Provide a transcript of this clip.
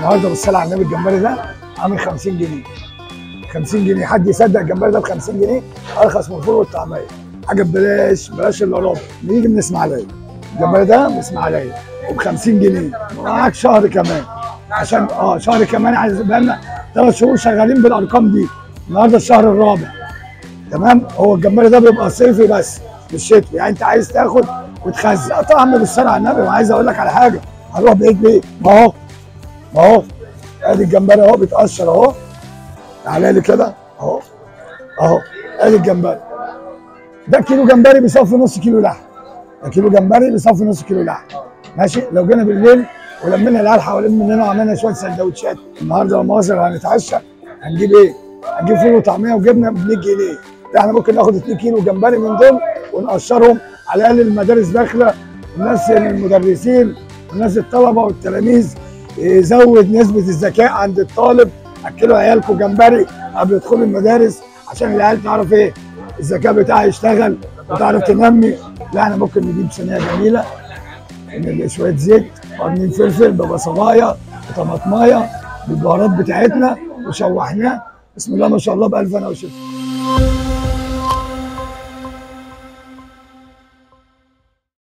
النهارده بالصلاه على النبي الجمبري ده عامل 50 جنيه 50 جنيه حد يصدق الجمبري ده ب 50 جنيه ارخص من الفول والطعميه حاجه ببلاش بلاش الا ربع بنيجي من اسماعيليه الجمبري ده من اسماعيليه وب 50 جنيه معاك شهر كمان عشان اه شهر كمان عايز بقالنا ثلاث شهور شغالين بالارقام دي النهارده الشهر الرابع تمام هو الجمبري ده بيبقى صيفي بس مش شتوي يعني انت عايز تاخد وتخزن آه طبعا بالصلاه على النبي وعايز اقول لك على حاجه هنروح بعيد بيه ما هو ما هو ادي الجمبري اهو بيتقشر اهو تعالى لي كده اهو اهو ادي الجمبري ده كيلو جمبري بيصفي نص كيلو لحم ده كيلو جمبري بيصفي نص كيلو لحم ماشي لو جينا بالليل ولمينا العيال حوالين مننا وعملنا شويه سندوتشات النهارده لما مصر هنتعشى هنجيب ايه؟ هنجيب فول وطعميه وجبنه ب 100 جنيه ده احنا ممكن ناخد 2 كيلو جمبري من دول ونقشرهم على الاقل المدارس داخله الناس المدرسين والناس الطلبه والتلاميذ يزود نسبه الذكاء عند الطالب اكلوا عيالكم جمبري قبل دخول المدارس عشان العيال تعرف ايه الذكاء بتاعها يشتغل وتعرف تنمي لا احنا ممكن نجيب صينيه جميله نجيب شويه زيت قرنين فلفل ببصلايه وطماطمايه بالبهارات بتاعتنا وشوحناه بسم الله ما شاء الله بالف انا وشفا